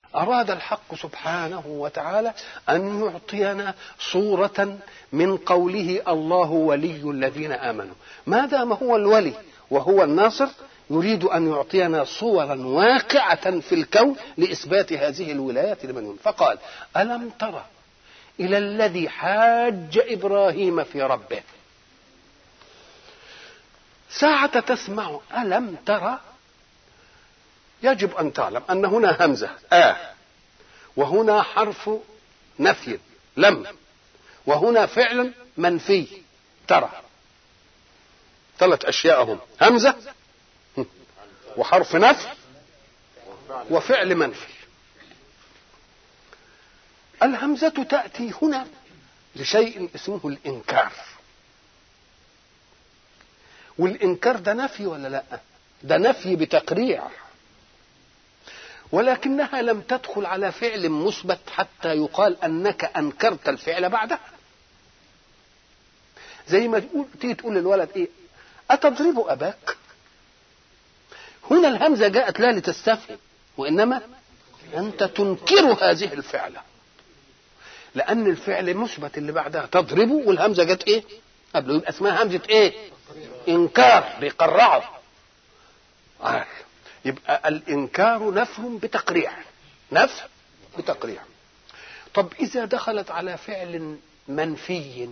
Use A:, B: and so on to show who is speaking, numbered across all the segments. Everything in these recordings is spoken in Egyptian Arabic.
A: أراد الحق سبحانه وتعالى أن يعطينا صورة من قوله الله ولي الذين آمنوا ما دام هو الولي وهو الناصر يريد أن يعطينا صورا واقعة في الكون لإثبات هذه الولايات لمن يؤمن فقال ألم ترى إلى الذي حاج إبراهيم في ربه ساعة تسمع ألم ترى يجب أن تعلم أن هنا همزة آه وهنا حرف نفي لم وهنا فعل منفي ترى ثلاث أشياء هم همزة وحرف نفي وفعل منفي الهمزة تأتي هنا لشيء اسمه الإنكار والإنكار ده نفي ولا لا ده نفي بتقريع ولكنها لم تدخل على فعل مثبت حتى يقال انك انكرت الفعل بعدها زي ما تقول تيجي تقول للولد ايه اتضرب اباك هنا الهمزه جاءت لا لتستفهم وانما انت تنكر هذه الفعله لان الفعل مثبت اللي بعدها تضربه والهمزه جت ايه قبله يبقى اسمها همزه ايه انكار بيقرعه آه. يبقى الانكار نفي بتقريع نفي بتقريع طب اذا دخلت على فعل منفي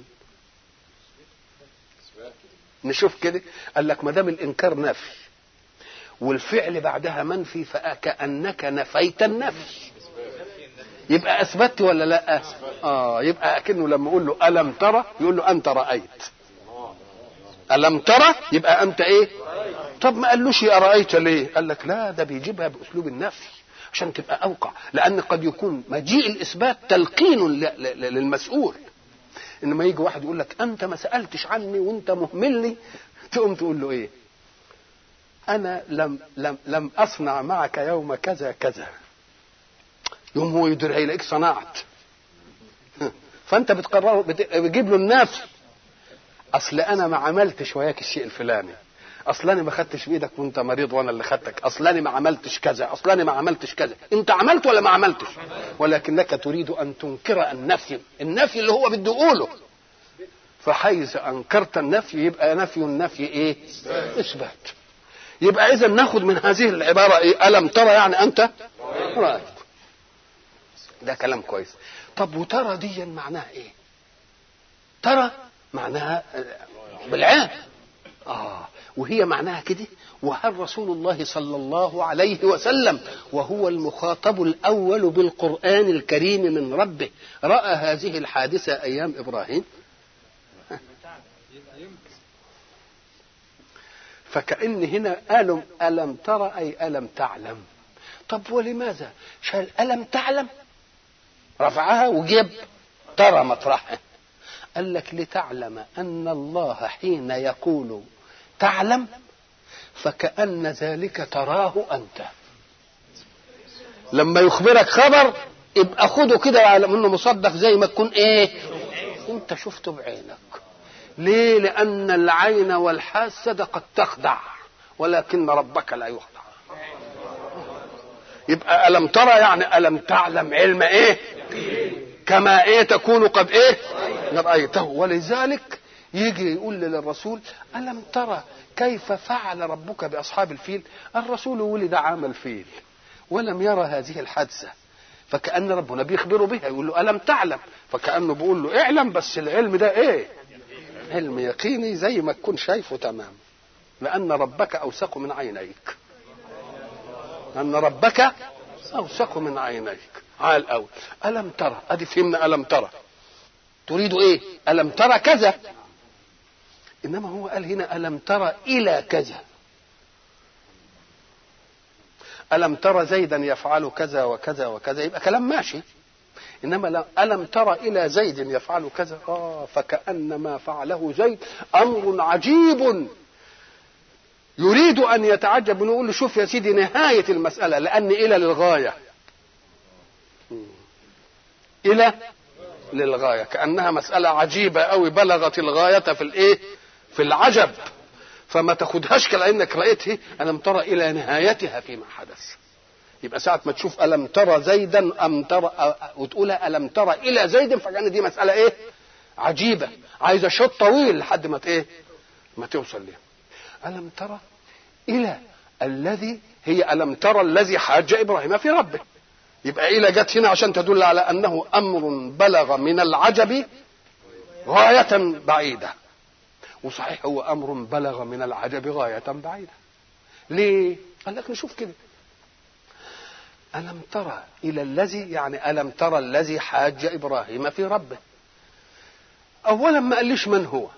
A: نشوف كده قال لك ما دام الانكار نفي والفعل بعدها منفي فكانك نفيت النفي يبقى اثبت ولا لا اه يبقى اكنه لما يقول له الم ترى يقول له انت رايت الم ترى يبقى انت ايه طب ما قالوش يا رأيت ليه قال لك لا ده بيجيبها بأسلوب النفي عشان تبقى أوقع لأن قد يكون مجيء الإثبات تلقين للمسؤول إنما يجي واحد يقول لك أنت ما سألتش عني وأنت مهملني تقوم تقول له إيه أنا لم لم لم أصنع معك يوم كذا كذا يوم هو يدير يلاقيك صنعت فأنت بتقرر بتجيب له النفي أصل أنا ما عملتش وياك الشيء الفلاني اصل انا ما خدتش بايدك وانت مريض وانا اللي خدتك اصل انا ما عملتش كذا اصل انا ما عملتش كذا انت عملت ولا ما عملتش ولكنك تريد ان تنكر النفي النفي اللي هو بده يقوله فحيث انكرت النفي يبقى نفي النفي ايه اثبات يبقى اذا ناخذ من هذه العباره ايه الم ترى يعني انت رايت ده كلام كويس طب وترى دي معناها ايه ترى معناها بالعين اه وهي معناها كده وهل رسول الله صلى الله عليه وسلم وهو المخاطب الاول بالقران الكريم من ربه راى هذه الحادثه ايام ابراهيم فكأن هنا ألم ألم ترى أي ألم تعلم طب ولماذا شال ألم تعلم رفعها وجيب ترى مطرحها قال لك لتعلم أن الله حين يقول تعلم فكأن ذلك تراه أنت لما يخبرك خبر يبقى خده كده على انه مصدق زي ما تكون ايه انت شفته بعينك ليه لان العين والحاسه قد تخدع ولكن ربك لا يخدع يبقى الم ترى يعني الم تعلم علم ايه كما ايه تكون قد ايه رايته ولذلك يجي يقول للرسول ألم ترى كيف فعل ربك بأصحاب الفيل الرسول ولد عام الفيل ولم يرى هذه الحادثة فكأن ربنا بيخبره بها يقول له ألم تعلم فكأنه بيقول له اعلم بس العلم ده ايه علم يقيني زي ما تكون شايفه تمام لأن ربك أوثق من عينيك أن ربك أوثق من عينيك عال أوي ألم ترى أدي فهمنا ألم ترى تريد إيه ألم ترى كذا انما هو قال هنا الم ترى الى كذا الم ترى زيدا يفعل كذا وكذا وكذا يبقى كلام ماشي انما الم ترى الى زيد يفعل كذا اه فكان ما فعله زيد امر عجيب يريد ان يتعجب ونقول له شوف يا سيدي نهايه المساله لان الى للغايه الى للغايه كانها مساله عجيبه قوي بلغت الغايه في الايه في العجب فما تاخدهاش كلانك رايته الم ترى الى نهايتها فيما حدث يبقى ساعة ما تشوف ألم ترى زيدا أم ترى وتقولها ألم ترى إلى زيد فكان دي مسألة إيه؟ عجيبة عايزة شوط طويل لحد ما إيه؟ ما توصل ليها. ألم ترى إلى الذي هي ألم ترى الذي حاج إبراهيم في ربه. يبقى إلى جت هنا عشان تدل على أنه أمر بلغ من العجب غاية بعيدة. وصحيح هو أمر بلغ من العجب غاية بعيدة. ليه؟ قال لك نشوف كده ألم ترى إلى الذي يعني ألم ترى الذي حاج إبراهيم في ربه أولا ما قاليش من هو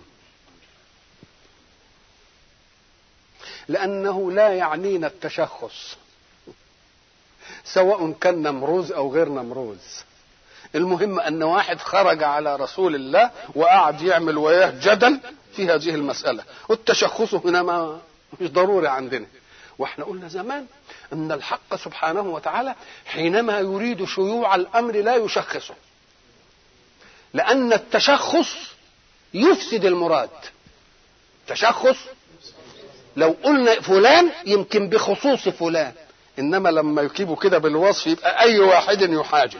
A: لأنه لا يعنينا التشخص سواء كان نمروز أو غير نمروز المهم أن واحد خرج على رسول الله وقعد يعمل وياه جدل في هذه المسألة والتشخص هنا ما مش ضروري عندنا واحنا قلنا زمان ان الحق سبحانه وتعالى حينما يريد شيوع الامر لا يشخصه لان التشخص يفسد المراد تشخص لو قلنا فلان يمكن بخصوص فلان انما لما يجيبوا كده بالوصف يبقى اي واحد يحاجج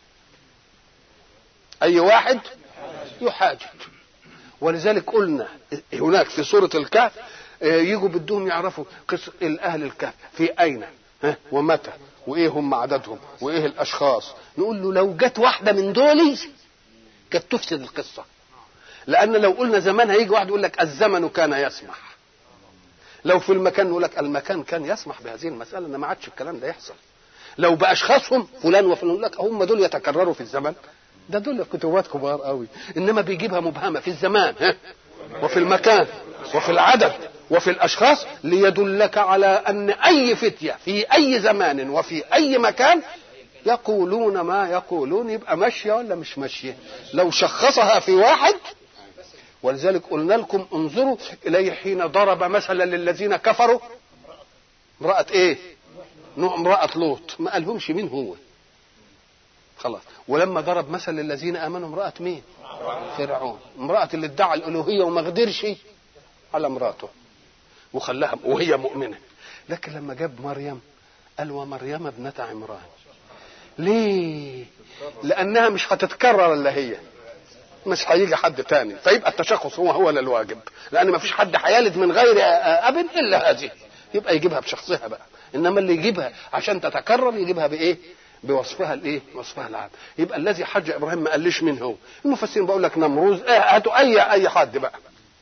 A: اي واحد يحاجج ولذلك قلنا هناك في سوره الكهف يجوا بدهم يعرفوا قصة الأهل الكهف في أين ها ومتى وإيه هم عددهم وإيه الأشخاص نقول له لو جت واحدة من دول كانت تفسد القصة لأن لو قلنا زمان هيجي واحد يقول لك الزمن كان يسمح لو في المكان نقول لك المكان كان يسمح بهذه المسألة إن ما عادش الكلام ده يحصل لو بأشخاصهم فلان وفلان يقول لك هم دول يتكرروا في الزمن ده دول كتبات كبار قوي إنما بيجيبها مبهمة في الزمان ها وفي المكان وفي العدد وفي الاشخاص ليدلك على ان اي فتيه في اي زمان وفي اي مكان يقولون ما يقولون يبقى ماشيه ولا مش ماشيه لو شخصها في واحد ولذلك قلنا لكم انظروا اليه حين ضرب مثلا للذين كفروا امراه ايه امراه لوط ما قالهمش مين هو خلاص ولما ضرب مثل للذين امنوا امراه مين فرعون امراه اللي ادعى الالوهيه وما قدرش على امراته وخلاها وهي مؤمنة لكن لما جاب مريم قال ومريم ابنة عمران ليه لأنها مش هتتكرر إلا هي مش هيجي حد تاني فيبقى التشخص هو هو الواجب لأن ما فيش حد هيلد من غير أب إلا هذه يبقى يجيبها بشخصها بقى إنما اللي يجيبها عشان تتكرر يجيبها بإيه بوصفها الايه؟ وصفها العام. يبقى الذي حج ابراهيم ما قاليش مين هو. المفسرين بقول لك نمروز اه هاتوا اي اي حد بقى.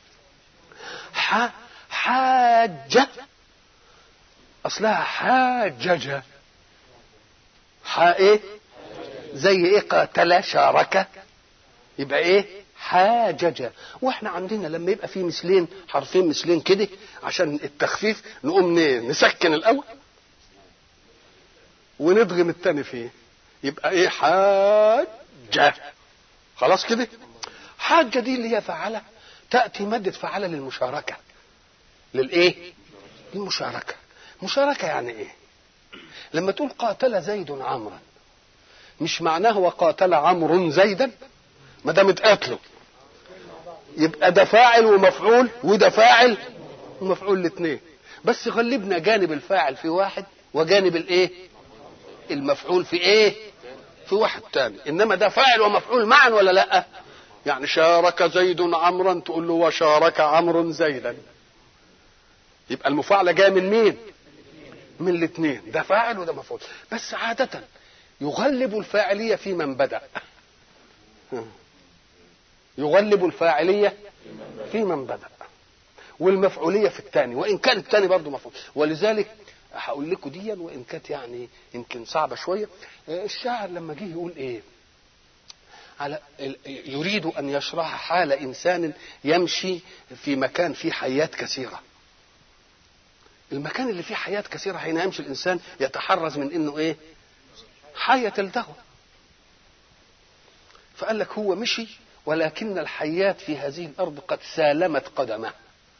A: ح حاجة أصلها حاججة حا إيه زي إيه قاتل شارك يبقى إيه حاججة وإحنا عندنا لما يبقى في مثلين حرفين مثلين كده عشان التخفيف نقوم نسكن الأول وندغم التاني فيه يبقى إيه حاجة خلاص كده حاجة دي اللي هي فعلة تأتي مادة فعلة للمشاركة للايه للمشاركه مشاركه يعني ايه لما تقول قاتل زيد عمرا مش معناه وقاتل عمرو زيدا ما دام اتقاتلوا يبقى ده فاعل ومفعول وده فاعل ومفعول الاثنين بس غلبنا جانب الفاعل في واحد وجانب الايه المفعول في ايه في واحد تاني انما ده فاعل ومفعول معا ولا لا يعني شارك زيد عمرا تقول له وشارك عمرو زيدا يبقى المفاعلة جاية من مين؟ من الاثنين ده فاعل وده مفعول بس عادة يغلب الفاعلية في من بدأ يغلب الفاعلية في من بدأ والمفعولية في الثاني وإن كان الثاني برضه مفعول ولذلك هقول لكم ديا وإن كانت يعني يمكن صعبة شوية الشاعر لما جه يقول إيه على يريد أن يشرح حال إنسان يمشي في مكان فيه حيات كثيرة المكان اللي فيه حياة كثيرة حين يمشي الإنسان يتحرز من إنه إيه؟ حية تلدغه. فقال لك هو مشي ولكن الحيات في هذه الأرض قد سالمت قدمه.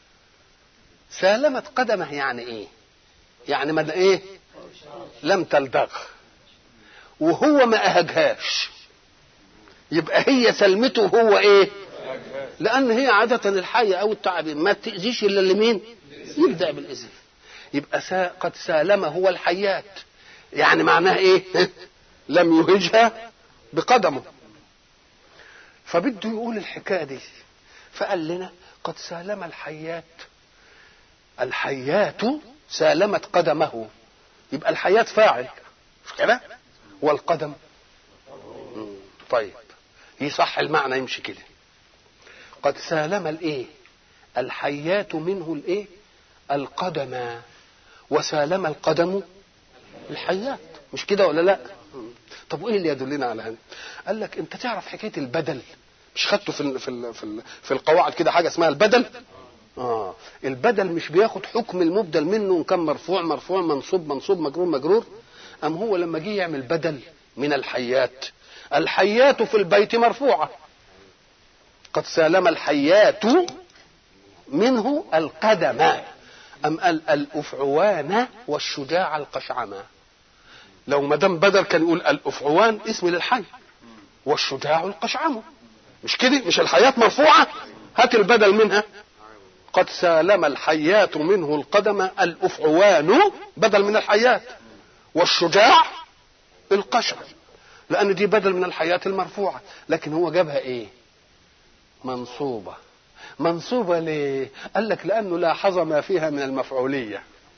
A: سالمت قدمه يعني إيه؟ يعني ما إيه؟ لم تلدغ. وهو ما أهجهاش. يبقى هي سلمته هو إيه؟ لأن هي عادة الحية أو التعابين ما تأذيش إلا لمين؟ يبدأ بالإذن. يبقى سا قد سالم هو الحيات يعني معناها ايه لم يهجها بقدمه فبده يقول الحكايه دي فقال لنا قد سالم الحيات الحيات سالمت قدمه يبقى الحيات فاعل مش كده والقدم مم. طيب يصح المعنى يمشي كده قد سالم الايه الحيات منه الايه القدم وسالم القدم الحيات مش كده ولا لا طب وايه اللي يدلنا على هذا قال لك انت تعرف حكايه البدل مش خدته في ال في ال في, ال في القواعد كده حاجه اسمها البدل اه البدل مش بياخد حكم المبدل منه ان كان مرفوع مرفوع منصوب منصوب مجرور مجرور ام هو لما جه يعمل بدل من الحيات الحيات في البيت مرفوعه قد سالم الحيات منه القدم ام قال الافعوان والشجاع القشعمه لو ما دام بدل كان يقول الافعوان اسم للحي والشجاع القشعم مش كده مش الحيات مرفوعه هات البدل منها قد سالم الحيات منه القدم الافعوان بدل من الحيات والشجاع القشع لان دي بدل من الحيات المرفوعه لكن هو جابها ايه منصوبه منصوبه ليه قال لك لانه لاحظ ما فيها من المفعوليه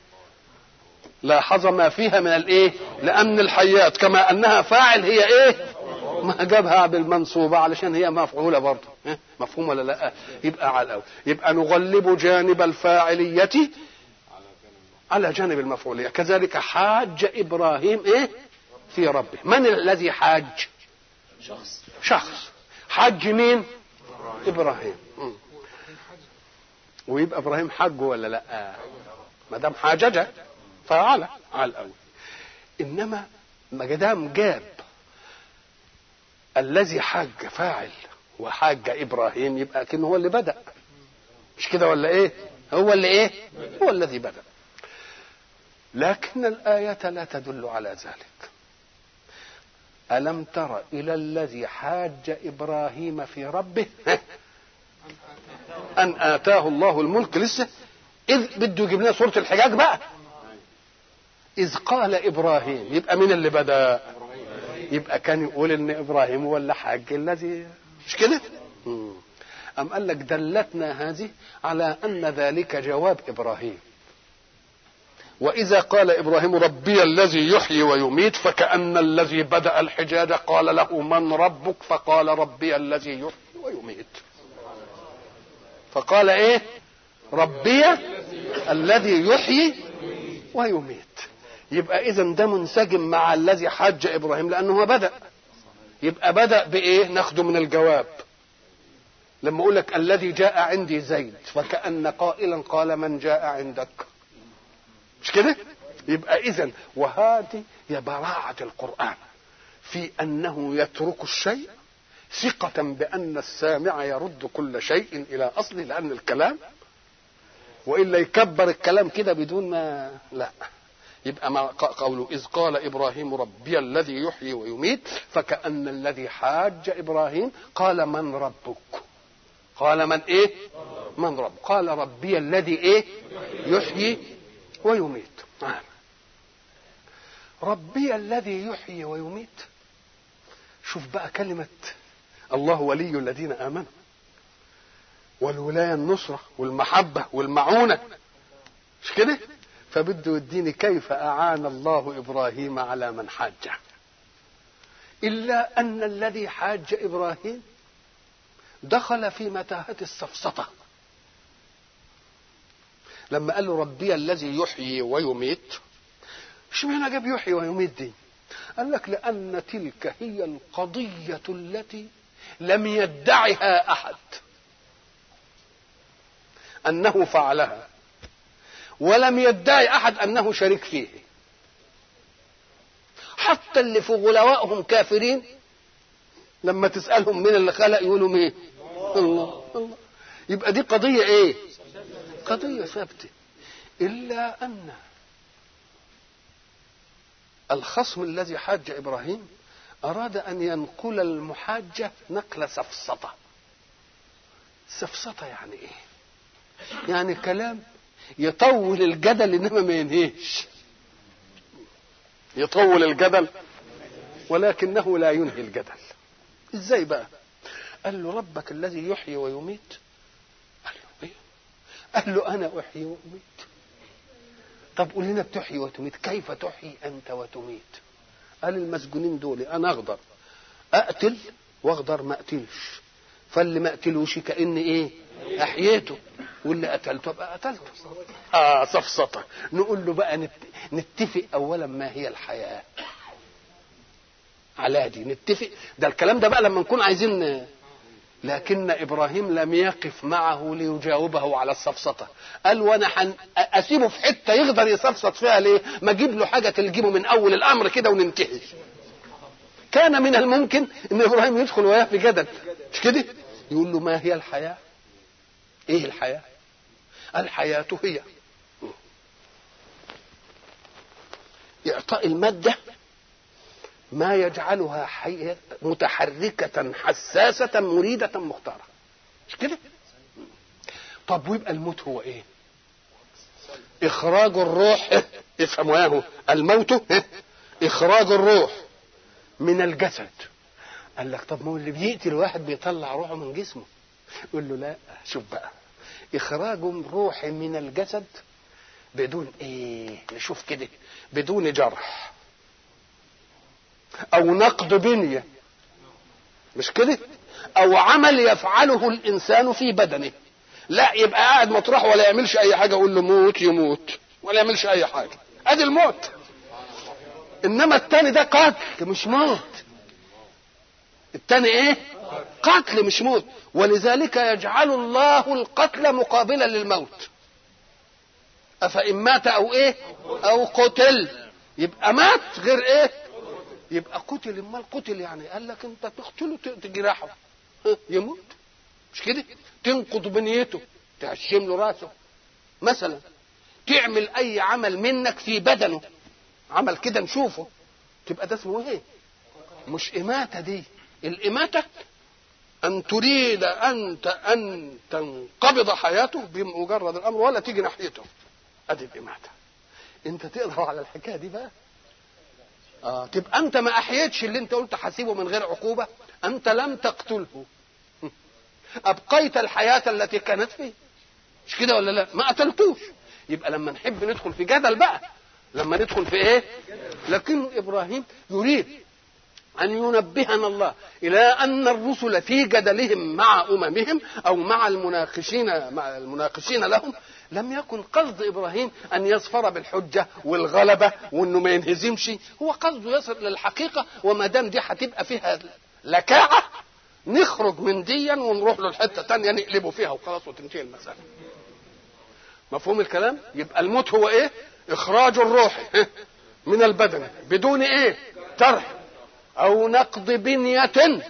A: لاحظ ما فيها من الايه لان الحيات كما انها فاعل هي ايه ما جابها بالمنصوبة علشان هي مفعولة برضه إيه؟ مفهوم ولا لا يبقى على الأول يبقى نغلب جانب الفاعلية على جانب المفعولية كذلك حاج إبراهيم إيه في ربه من الذي حاج
B: شخص
A: شخص حج مين إبراهيم مم. ويبقى إبراهيم حج ولا لا ما دام حاججه فعلى على الأول إنما ما دام جاب الذي حاج فاعل وحاج ابراهيم يبقى كان هو اللي بدا مش كده ولا ايه هو اللي ايه هو الذي بدا لكن الايه لا تدل على ذلك الم تر الى الذي حاج ابراهيم في ربه ان اتاه الله الملك لسه اذ بده يجيب لنا سوره الحجاج بقى اذ قال ابراهيم يبقى مين اللي بدا يبقى كان يقول ان ابراهيم هو اللي حاج الذي مش كده ام قال لك دلتنا هذه على ان ذلك جواب ابراهيم واذا قال ابراهيم ربي الذي يحيي ويميت فكان الذي بدا الحجاج قال له من ربك فقال ربي الذي يحيي ويميت فقال ايه ربي الذي يحيي ويميت يبقى اذا ده منسجم مع الذي حج ابراهيم لانه هو بدا يبقى بدا بايه ناخده من الجواب لما اقول لك الذي جاء عندي زيد فكان قائلا قال من جاء عندك مش كده يبقى اذا وهذه هي براعه القران في انه يترك الشيء ثقة بأن السامع يرد كل شيء إلى أصله لأن الكلام وإلا يكبر الكلام كده بدون ما لا يبقى ما قوله إذ قال إبراهيم ربي الذي يحيي ويميت فكأن الذي حاج إبراهيم قال من ربك قال من إيه من رب قال ربي الذي إيه يحيي ويميت آه. ربي الذي يحيي ويميت شوف بقى كلمة الله ولي الذين آمنوا والولاية النصرة والمحبة والمعونة مش كده فبده يديني كيف أعان الله إبراهيم على من حاجه إلا أن الذي حاج إبراهيم دخل في متاهة السفسطة لما قال له ربي الذي يحيي ويميت شو معنى جاب يحيي ويميت دي قال لك لأن تلك هي القضية التي لم يدعها أحد أنه فعلها ولم يدعي أحد أنه شريك فيه حتى اللي في غلوائهم كافرين لما تسألهم مين اللي خلق يقولوا مين الله الله يبقى دي قضية ايه قضية ثابتة إلا أن الخصم الذي حاج إبراهيم أراد أن ينقل المحاجة نقل سفسطة سفسطة يعني إيه يعني كلام يطول الجدل إنما ما ينهيش يطول الجدل ولكنه لا ينهي الجدل ازاي بقى قال له ربك الذي يحيي ويميت قال له ايه قال له انا احيي واميت طب قول لنا بتحيي وتميت كيف تحيي انت وتميت قال المسجونين دول انا اقدر اقتل واقدر ما اقتلش فاللي ما اقتلوش كان ايه احييته واللي قتلته ابقى قتلته اه سفسطه نقول له بقى نت... نتفق اولا ما هي الحياه على دي نتفق ده الكلام ده بقى لما نكون عايزين لكن ابراهيم لم يقف معه ليجاوبه على السفسطه قال وانا حن... اسيبه في حته يقدر يسفسط فيها ليه ما اجيب له حاجه تلجمه من اول الامر كده وننتهي كان من الممكن ان ابراهيم يدخل وياه في جدل مش كده يقول له ما هي الحياه ايه الحياه الحياه هي اعطاء الماده ما يجعلها حية متحركة حساسة مريدة مختارة مش كده طب ويبقى الموت هو ايه اخراج الروح افهموا ياهو الموت اخراج الروح من الجسد قال لك طب ما هو اللي بيقتل واحد بيطلع روحه من جسمه يقول له لا شوف بقى اخراج الروح من الجسد بدون ايه نشوف كده بدون جرح او نقد بنيه مش كده او عمل يفعله الانسان في بدنه لا يبقى قاعد مطرح ولا يعملش اي حاجه اقول له موت يموت ولا يعملش اي حاجه ادي الموت انما التاني ده قتل مش موت التاني ايه قتل مش موت ولذلك يجعل الله القتل مقابلا للموت افان مات او ايه او قتل يبقى مات غير ايه يبقى قتل امال قتل يعني قال لك انت تقتله تجرحه يموت مش كده تنقض بنيته تهشم له راسه مثلا تعمل اي عمل منك في بدنه عمل كده نشوفه تبقى ده اسمه ايه مش اماته دي الاماته ان تريد انت ان تنقبض حياته بمجرد الامر ولا تيجي ناحيته ادي الاماته انت تقدر على الحكايه دي بقى آه تبقى انت ما احييتش اللي انت قلت حسيبه من غير عقوبه انت لم تقتله ابقيت الحياه التي كانت فيه مش كده ولا لا ما قتلتوش يبقى لما نحب ندخل في جدل بقى لما ندخل في ايه لكن ابراهيم يريد ان ينبهنا الله الى ان الرسل في جدلهم مع اممهم او مع المناقشين مع المناقشين لهم لم يكن قصد ابراهيم ان يظفر بالحجه والغلبه وانه ما ينهزمش هو قصده يصل للحقيقه وما دام دي هتبقى فيها لكاعه نخرج من ديا ونروح له الحته تانية نقلبه فيها وخلاص وتنتهي المساله مفهوم الكلام يبقى الموت هو ايه اخراج الروح من البدن بدون ايه جرح او نقض بنيه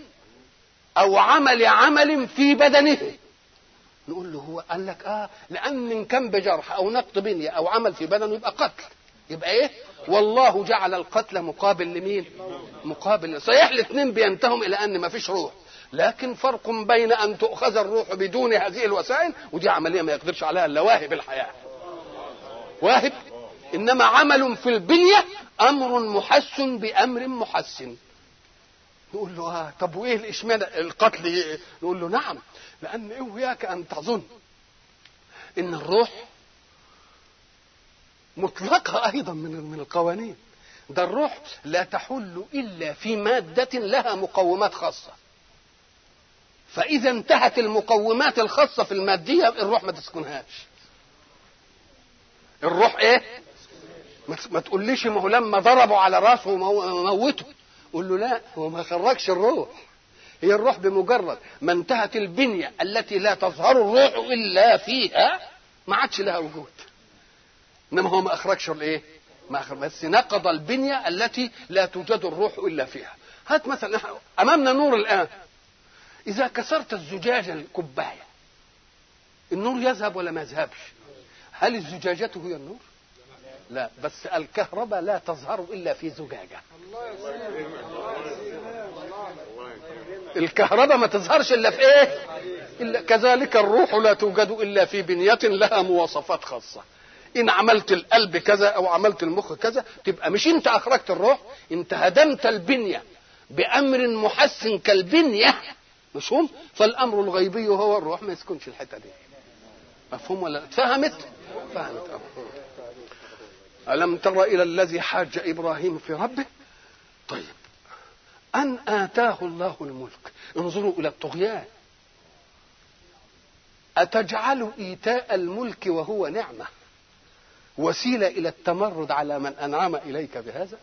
A: او عمل عمل في بدنه نقول له هو قال لك اه لان ان كان بجرح او نقض بنيه او عمل في بدنه يبقى قتل يبقى ايه والله جعل القتل مقابل لمين مقابل صحيح الاثنين بينتهم الى ان ما فيش روح لكن فرق بين ان تؤخذ الروح بدون هذه الوسائل ودي عمليه ما يقدرش عليها الا واهب الحياه واهب انما عمل في البنيه امر محس بامر محسن نقول له اه طب وايه الاشمعنى القتل إيه؟ نقول له نعم لان اياك ان تظن ان الروح مطلقه ايضا من من القوانين ده الروح لا تحل الا في ماده لها مقومات خاصه فاذا انتهت المقومات الخاصه في الماديه الروح ما تسكنهاش الروح ايه ما تقوليش ما هو لما ضربوا على راسه وموته قول له لا هو ما خرجش الروح هي الروح بمجرد ما انتهت البنية التي لا تظهر الروح إلا فيها ما عادش لها وجود إنما هو ما أخرجش الإيه؟ ما أخرج بس نقض البنية التي لا توجد الروح إلا فيها هات مثلا أمامنا نور الآن إذا كسرت الزجاجة الكوباية النور يذهب ولا ما يذهبش هل الزجاجة هي النور لا بس الكهرباء لا تظهر إلا في زجاجة الكهرباء ما تظهرش إلا في إيه إلا كذلك الروح لا توجد إلا في بنية لها مواصفات خاصة ان عملت القلب كذا او عملت المخ كذا تبقى مش انت اخرجت الروح انت هدمت البنيه بامر محسن كالبنيه مفهوم فالامر الغيبي هو الروح ما يسكنش الحته دي مفهوم ولا لا؟ فهمت فهمت أه. الم تر الى الذي حاج ابراهيم في ربه طيب ان اتاه الله الملك انظروا الى الطغيان أتجعل إيتاء الملك وهو نعمة وسيلة إلى التمرد على من أنعم إليك بهذا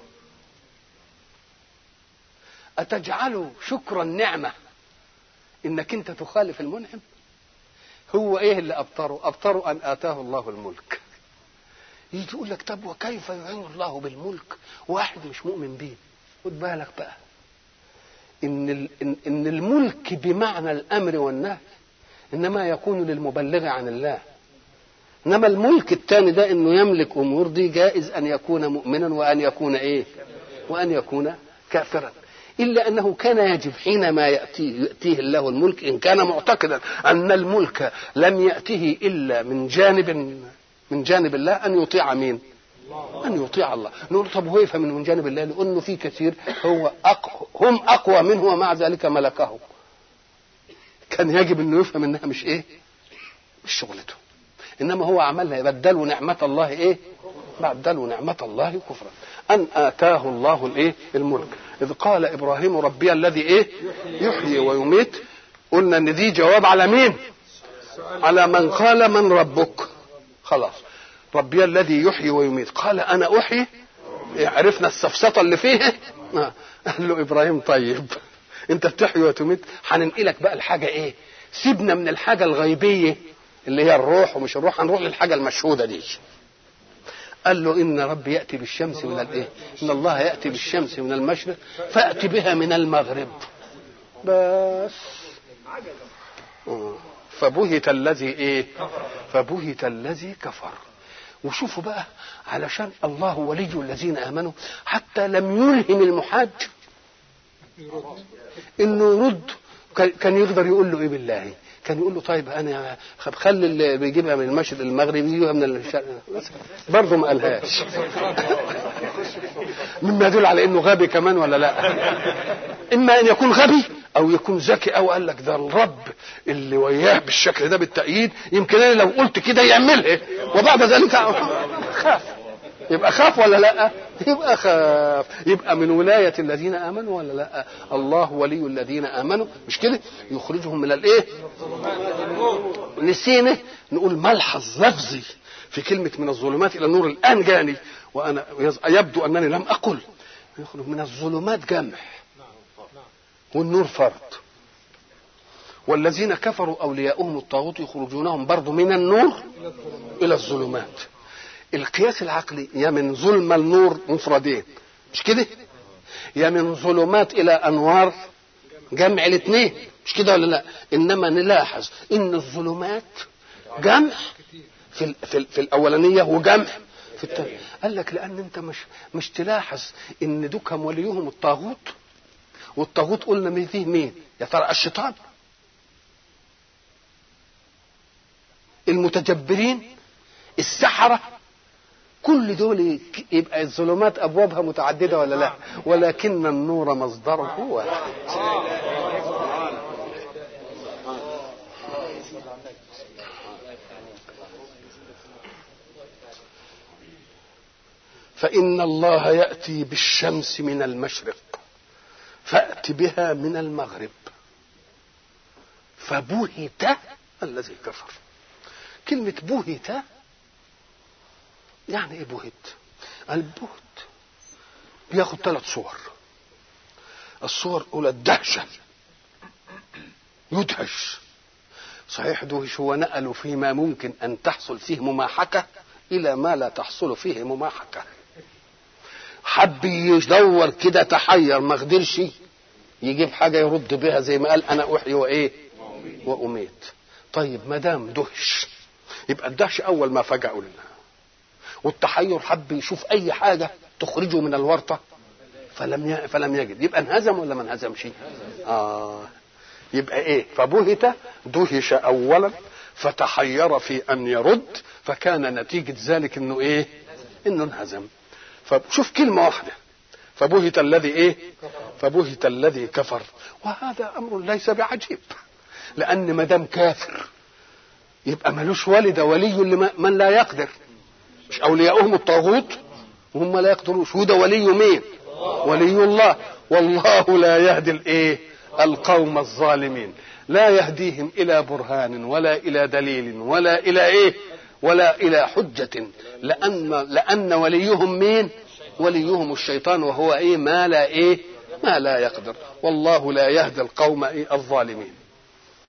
A: أتجعل شكر النعمة إنك أنت تخالف المنعم هو إيه اللي أبطره أبطره أن آتاه الله الملك يجي يقول لك طب وكيف يعين الله بالملك واحد مش مؤمن بيه خد بالك بقى إن, ال- إن, إن الملك بمعنى الأمر والنهي انما يكون للمبلغ عن الله انما الملك الثاني ده انه يملك امور دي جائز ان يكون مؤمنا وان يكون ايه وان يكون كافرا الا انه كان يجب حينما ياتيه ياتيه الله الملك ان كان معتقدا ان الملك لم ياته الا من جانب من جانب الله ان يطيع مين ان يطيع الله نقول طب هو يفهم من جانب الله لانه في كثير هو أقوى هم اقوى منه ومع ذلك ملكه كان يجب انه يفهم انها مش ايه مش شغلته انما هو عملها بدلوا نعمه الله ايه بدلوا نعمه الله كفرا ان اتاه الله الايه الملك اذ قال ابراهيم ربي الذي ايه يحيي ويميت قلنا ان دي جواب على مين على من قال من ربك خلاص ربي الذي يحيي ويميت قال انا احيي عرفنا السفسطه اللي فيه آه. قال له ابراهيم طيب انت بتحيي وتميت هننقلك بقى الحاجه ايه سيبنا من الحاجه الغيبيه اللي هي الروح ومش الروح هنروح للحاجه المشهوده دي قال له ان ربي ياتي بالشمس من الايه ان الله ياتي بالشمس من المشرق فات بها من المغرب بس آه. فبهت الذي ايه فبهت الذي كفر وشوفوا بقى علشان الله ولي الذين امنوا حتى لم يلهم المحاج انه يرد كان يقدر يقول له ايه بالله كان يقول له طيب انا خلي اللي بيجيبها من المشرق المغرب يجيبها من الشرق برضه ما قالهاش مما يدل على انه غبي كمان ولا لا اما ان يكون غبي او يكون ذكي او قال لك ده الرب اللي وياه بالشكل ده بالتأييد يمكن انا لو قلت كده يعملها وبعد ذلك خاف يبقى خاف ولا لا يبقى خاف يبقى من ولاية الذين آمنوا ولا لا الله ولي الذين آمنوا مش كده يخرجهم من الايه نسينا نقول ملحظ لفظي في كلمة من الظلمات إلى النور الآن جاني وأنا يبدو أنني لم أقل يخرج من الظلمات جمع والنور فرد والذين كفروا أولياؤهم الطاغوت يخرجونهم برضو من النور إلى الظلمات القياس العقلي يا من ظلم النور مفردين مش كده يا من ظلمات الى انوار جمع الاثنين مش كده ولا لا انما نلاحظ ان الظلمات جمع في ال في, ال في الاولانيه وجمع في الثانيه قال لك لان انت مش مش تلاحظ ان دوكم وليهم الطاغوت والطاغوت قلنا من فيه مين يا ترى الشيطان المتجبرين السحره كل دول يبقى الظلمات ابوابها متعدده ولا لا ولكن النور مصدره واحد فان الله ياتي بالشمس من المشرق فات بها من المغرب فبهت الذي كفر كلمه بهت يعني ايه بهت البهت بياخد ثلاث صور الصور الاولى الدهشه يدهش صحيح دهش هو نقله فيما ممكن ان تحصل فيه مماحكه الى ما لا تحصل فيه مماحكه حب يدور كده تحير ما قدرش يجيب حاجه يرد بها زي ما قال انا احيي وايه واميت طيب ما دام دهش يبقى الدهش اول ما فجأوا لله والتحير حب يشوف اي حاجه تخرجه من الورطه فلم ي... فلم يجد يبقى انهزم ولا ما انهزمش اه يبقى ايه فبهت دهش اولا فتحير في ان يرد فكان نتيجه ذلك انه ايه انه انهزم فشوف كلمه واحده فبهت الذي ايه فبهت الذي كفر وهذا امر ليس بعجيب لان ما دام كافر يبقى ملوش ولد ولي لمن لا يقدر مش اولياؤهم الطاغوت وهم لا يقدروش وده ولي مين ولي الله والله لا يهدي الايه القوم الظالمين لا يهديهم الى برهان ولا الى دليل ولا الى ايه ولا الى حجه لان لان وليهم مين وليهم الشيطان وهو ايه ما لا ايه ما لا يقدر والله لا يهدي القوم إيه الظالمين